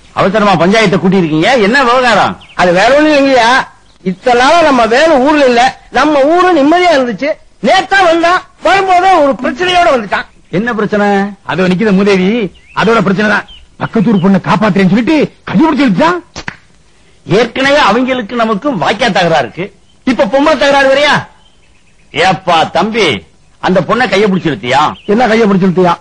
அவசரமா பஞ்சாயத்தை கூட்டி இருக்கீங்க என்ன விவகாரம் அது வேற ஒண்ணும் இல்லையா இத்தனை நாளா நம்ம வேலை ஊர்ல இல்ல நம்ம ஊரு நிம்மதியா இருந்துச்சு நேத்தா வந்தான் வரும்போது ஒரு பிரச்சனையோட வந்துட்டான் என்ன பிரச்சனை அதோ நிக்கிற மூதேவி அதோட பிரச்சனை தான் பக்கத்தூர் பொண்ணை காப்பாத்துறேன்னு சொல்லிட்டு கைப்பிடிச்சு இழுத்துட்டான் ஏற்கனவே அவங்களுக்கு நமக்கும் வாய்க்கா தகராறு இருக்கு இப்ப பொம்மை தகராறு வரையா ஏப்பா தம்பி அந்த பொண்ணை கைய பிடிச்சு இழுத்தியா என்ன கைய பிடிச்சு இழுத்தியா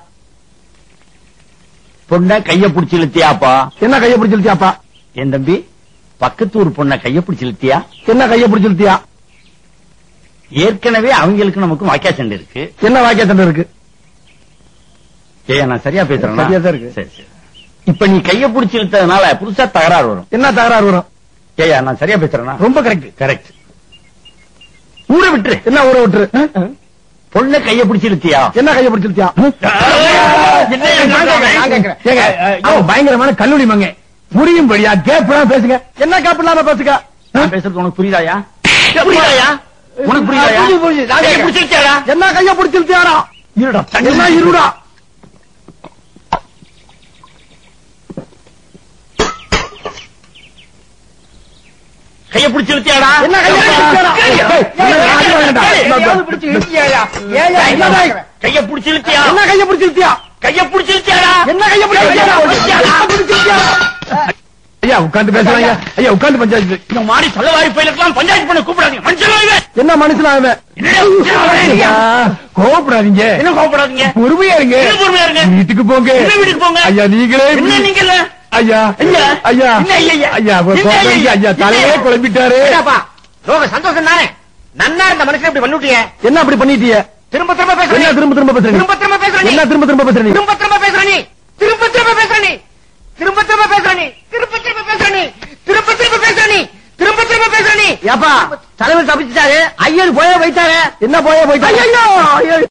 பொண்ணை கைய பிடிச்சு இழுத்தியாப்பா என்ன கைய பிடிச்சு இழுத்தியாப்பா என் தம்பி பக்கத்தூர் பொண்ணை கைய பிடிச்சு இழுத்தியா என்ன கைய பிடிச்சு இழுத்தியா ஏற்கனவே அவங்களுக்கு நமக்கும் வாய்க்கா சண்டை இருக்கு என்ன வாக்கிய சண்டை இருக்கு ஏய் நான் சரியா பேசுறேன் சரியா தான் இருக்கு. சரி சரி இப்ப நீ கைய பிடிச்சு இழுத்ததுனால புதுசா தகராறு வரும் என்ன தகராறு வரும் ஏயா நான் சரியா பேசுறேனா ரொம்ப கரெக்ட் கரெக்ட் ஊரை விட்டுரு என்ன ஊரை விட்டுரு பொண்ணை கைய பிடிச்சு இழுத்தியா என்ன கைய பிடிச்சு இழுத்தியா என்னய்யா நான் கேக்குறேன். ஏங்க, அவன் பயங்கரமான கல்லூரி மங்க புரியும் படியா கேப்லாம் பேசுங்க என்ன கேப் இல்லாம பேசுங்க நான் பேசுறது உனக்கு புரியுதாயா புரியுதாயா உனக்கு புரியுதாயா புரியுது, புரியுது. நான் கைய கேக்குறேன். பிடிச்சு இழுத்தியாடா என்ன கைய பிடிச்சு இழுத்தியாரா இருடா என்ன இருடா கைய பிடிச்சு இழுத்தியாடா என்ன கைய பிடிச்சு இழுத்தியாடா? ஏய், ஏய், அடி வாங்கடா. எதையாவது பிடிச்சு இழுக்கியாயா? ஏயா என்ன என்ன டேய்? கைய பிடிச்சு இழுத்தியா என்ன கைய பிடிச்சு இழுத்தியா கைய பிடிச்சு இழுத்தியாடா என்ன கைய பிடிச்சு இழுத்தியாரா? என்ன பிடிச்சு இழுத்தியாரா? ஐயா உட்கார்ந்து பேசுறாங்க ஐயா உட்கார்ந்து பஞ்சாயத்து இந்த மாதிரி சொல்லவாரி பயிலுக்கெல்லாம் பஞ்சாயத்து பண்ண கூப்பிடாதீங்க மனுஷன் இவன். என்ன மனுஷனா அவன் என்னடா மனுஷன் ஐயா, அவன்? கோவப்படாதீங்க என்ன கோவப்படாதீங்க பொறுமையா இருங்க என்ன பொறுமையா இருங்க? வீட்டுக்கு போங்க என்ன வீட்டுக்கு போங்க? ஐயா நீங்களே என்ன நீங்க இல்ல ஐயா ஐயா. ஐயா என்ன ஐயா, ஐயா? ஐயா என்ன கோவப்படாதீங்க. ஐயா? ஐயா தலையே என்ன? குழம்பிட்டாரு என்னப்பா லோக சந்தோஷம் தானே நன்னா இருந்த மனுஷன் இப்படி பண்ணிட்டீங்க என்ன அப்படி பண்ணிட்டீங்க திரும்ப திரும்ப என்ன பேசுறீங்க திரும்ப திரும்ப பேசுறீங்க திரும்ப திரும்ப பேசுற நீ என்ன திரும்ப திரும்ப பேசுறீங்க திரும்ப திரும்ப பேசுற நீ திரும்ப திரும்ப பேசுற நீ திரும்ப திரும்ப பேசுற நீ திரும்ப திரும்ப பேசுற நீ திரும்ப திரும்ப பேசுற நீ திரும்ப திரும்ப பேசுற நீ ஏப்பா தலைவர் தப்பிச்சிட்டாரு ஐயர் போய போயிட்டாரு என்ன போய போயிட்டாரு ஐயோ ஐயோ